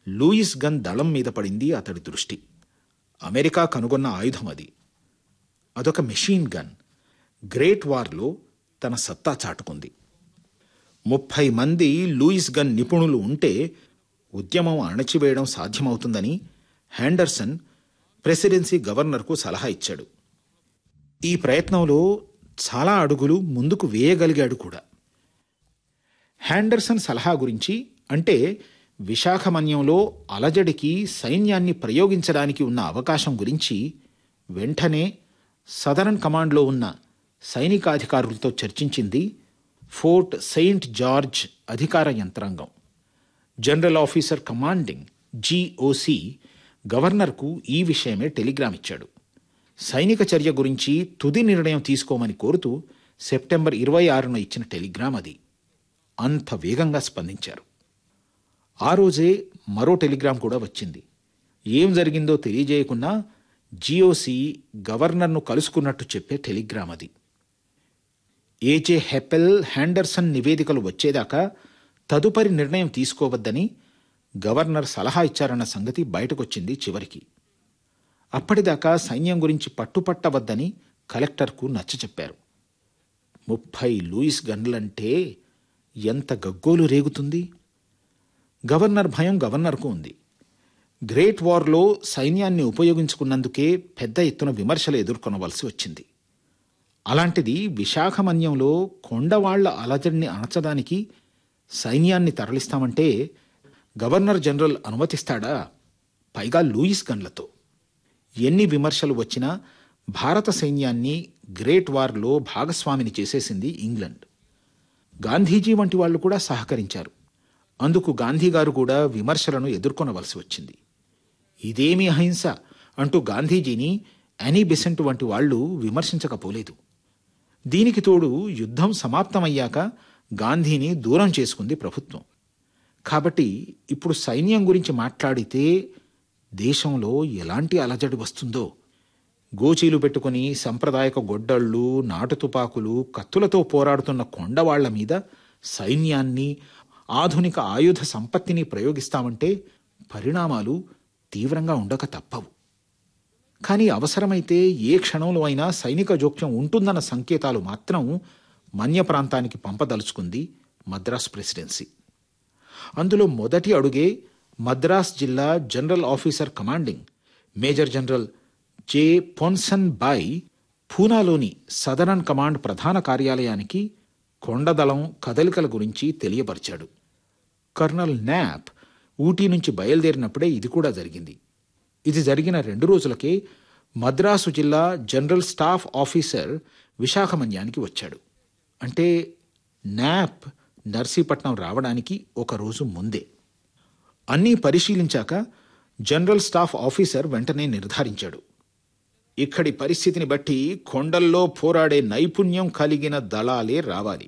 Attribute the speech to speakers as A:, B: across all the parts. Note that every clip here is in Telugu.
A: లూయిస్ గన్ దళం మీద పడింది అతడి దృష్టి అమెరికా కనుగొన్న ఆయుధం అది అదొక మెషీన్ గన్ గ్రేట్ వార్లో తన సత్తా చాటుకుంది ముప్పై మంది లూయిస్ గన్ నిపుణులు ఉంటే ఉద్యమం అణచివేయడం సాధ్యమవుతుందని హ్యాండర్సన్ ప్రెసిడెన్సీ గవర్నర్కు సలహా ఇచ్చాడు ఈ ప్రయత్నంలో చాలా అడుగులు ముందుకు వేయగలిగాడు కూడా హ్యాండర్సన్ సలహా గురించి అంటే విశాఖమన్యంలో అలజడికి సైన్యాన్ని ప్రయోగించడానికి ఉన్న అవకాశం గురించి వెంటనే సదరన్ కమాండ్లో ఉన్న సైనికాధికారులతో చర్చించింది ఫోర్ట్ సెయింట్ జార్జ్ అధికార యంత్రాంగం జనరల్ ఆఫీసర్ కమాండింగ్ జీఓసి గవర్నర్కు ఈ విషయమే టెలిగ్రామ్ ఇచ్చాడు సైనిక చర్య గురించి తుది నిర్ణయం తీసుకోమని కోరుతూ సెప్టెంబర్ ఇరవై ఆరున ఇచ్చిన టెలిగ్రామ్ అది అంత వేగంగా స్పందించారు ఆ రోజే మరో టెలిగ్రామ్ కూడా వచ్చింది ఏం జరిగిందో తెలియజేయకున్నా జిఓసి గవర్నర్ను కలుసుకున్నట్టు చెప్పే టెలిగ్రామ్ అది ఏజే హెపెల్ హ్యాండర్సన్ నివేదికలు వచ్చేదాకా తదుపరి నిర్ణయం తీసుకోవద్దని గవర్నర్ సలహా ఇచ్చారన్న సంగతి బయటకొచ్చింది చివరికి అప్పటిదాకా సైన్యం గురించి పట్టుపట్టవద్దని కలెక్టర్కు నచ్చచెప్పారు ముప్పై లూయిస్ గన్లంటే ఎంత గగ్గోలు రేగుతుంది గవర్నర్ భయం గవర్నర్కు ఉంది గ్రేట్ వార్లో సైన్యాన్ని ఉపయోగించుకున్నందుకే పెద్ద ఎత్తున విమర్శలు ఎదుర్కొనవలసి వచ్చింది అలాంటిది విశాఖమన్యంలో కొండవాళ్ల అలజడిని అణచడానికి సైన్యాన్ని తరలిస్తామంటే గవర్నర్ జనరల్ అనుమతిస్తాడా పైగా లూయిస్ గన్లతో ఎన్ని విమర్శలు వచ్చినా భారత సైన్యాన్ని గ్రేట్ వార్లో భాగస్వామిని చేసేసింది ఇంగ్లండ్ గాంధీజీ వంటి వాళ్ళు కూడా సహకరించారు అందుకు గాంధీ గారు కూడా విమర్శలను ఎదుర్కొనవలసి వచ్చింది ఇదేమి అహింస అంటూ గాంధీజీని యానీ బెసెంట్ వంటి వాళ్ళు విమర్శించకపోలేదు దీనికి తోడు యుద్ధం సమాప్తమయ్యాక గాంధీని దూరం చేసుకుంది ప్రభుత్వం కాబట్టి ఇప్పుడు సైన్యం గురించి మాట్లాడితే దేశంలో ఎలాంటి అలజడి వస్తుందో గోచీలు పెట్టుకుని సంప్రదాయక గొడ్డళ్ళు నాటు తుపాకులు కత్తులతో పోరాడుతున్న కొండవాళ్ల మీద సైన్యాన్ని ఆధునిక ఆయుధ సంపత్తిని ప్రయోగిస్తామంటే పరిణామాలు తీవ్రంగా ఉండక తప్పవు కానీ అవసరమైతే ఏ క్షణంలో అయినా సైనిక జోక్యం ఉంటుందన్న సంకేతాలు మాత్రం మన్య ప్రాంతానికి పంపదలుచుకుంది మద్రాస్ ప్రెసిడెన్సీ అందులో మొదటి అడుగే మద్రాస్ జిల్లా general officer commanding major general J Ponsonby పూనాలోని సదరన్ కమాండ్ ప్రధాన కార్యాలయానికి కొండదళం కదలికల గురించి తెలియపరిచాడు కర్నల్ నాప్ ఊటీ నుంచి బయలుదేరినప్పుడే ఇది కూడా జరిగింది ఇది జరిగిన రెండు రోజులకే మద్రాసు జిల్లా జనరల్ స్టాఫ్ ఆఫీసర్ విశాఖమన్యానికి వచ్చాడు అంటే నాప్ నర్సీపట్నం రావడానికి ఒక రోజు ముందే అన్నీ పరిశీలించాక జనరల్ స్టాఫ్ ఆఫీసర్ వెంటనే నిర్ధారించాడు ఇక్కడి పరిస్థితిని బట్టి కొండల్లో పోరాడే నైపుణ్యం కలిగిన దళాలే రావాలి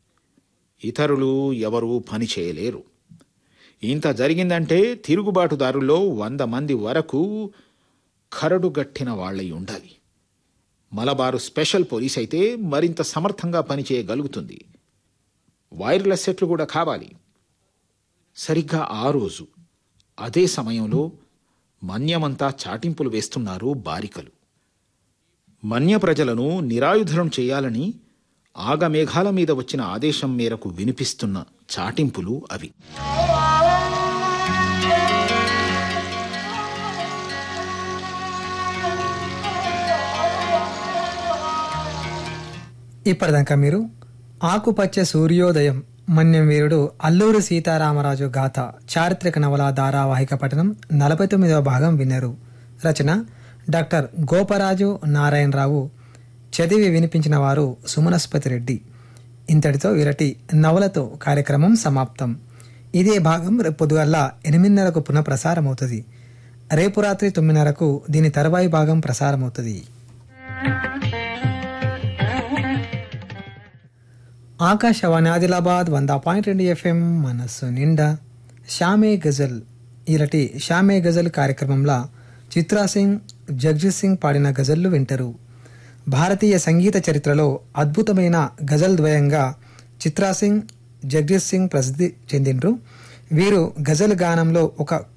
A: ఇతరులు ఎవరూ పని చేయలేరు ఇంత జరిగిందంటే తిరుగుబాటుదారుల్లో వంద మంది వరకు కరడుగట్టిన వాళ్ళై ఉండాలి మలబారు స్పెషల్ పోలీస్ అయితే మరింత సమర్థంగా పనిచేయగలుగుతుంది వైర్లెస్ సెట్లు కూడా కావాలి సరిగ్గా ఆ రోజు అదే సమయంలో మన్యమంతా చాటింపులు వేస్తున్నారు బారికలు మన్య ప్రజలను నిరాయుధరం చేయాలని ఆగమేఘాల మీద వచ్చిన ఆదేశం మేరకు వినిపిస్తున్న చాటింపులు అవి
B: ఇప్పటిదాకా మీరు ఆకుపచ్చ సూర్యోదయం మన్యం వీరుడు అల్లూరి సీతారామరాజు గాథ చారిత్రక నవల ధారావాహిక పఠనం నలభై తొమ్మిదవ భాగం విన్నారు రచన డాక్టర్ గోపరాజు నారాయణరావు చదివి వినిపించిన వారు సుమనస్పతి రెడ్డి ఇంతటితో ఇరటి నవలతో కార్యక్రమం సమాప్తం ఇదే భాగం రేపు పొద్దుగల్లా ఎనిమిదిన్నరకు పునః ప్రసారమవుతుంది రేపు రాత్రి తొమ్మిదిన్నరకు దీని తరువాయి భాగం ప్రసారమవుతుంది ఆకాశవాణి ఆదిలాబాద్ వంద పాయింట్ రెండు ఎఫ్ఎం మనస్సు నిండా షామే గజల్ ఇలాంటి షామే గజల్ కార్యక్రమంలో చిత్రా సింగ్ జగ్జిత్ సింగ్ పాడిన గజల్లు వింటారు భారతీయ సంగీత చరిత్రలో అద్భుతమైన గజల్ ద్వయంగా చిత్రా సింగ్ జగ్జిత్ సింగ్ ప్రసిద్ధి చెందిండ్రు వీరు గజల్ గానంలో ఒక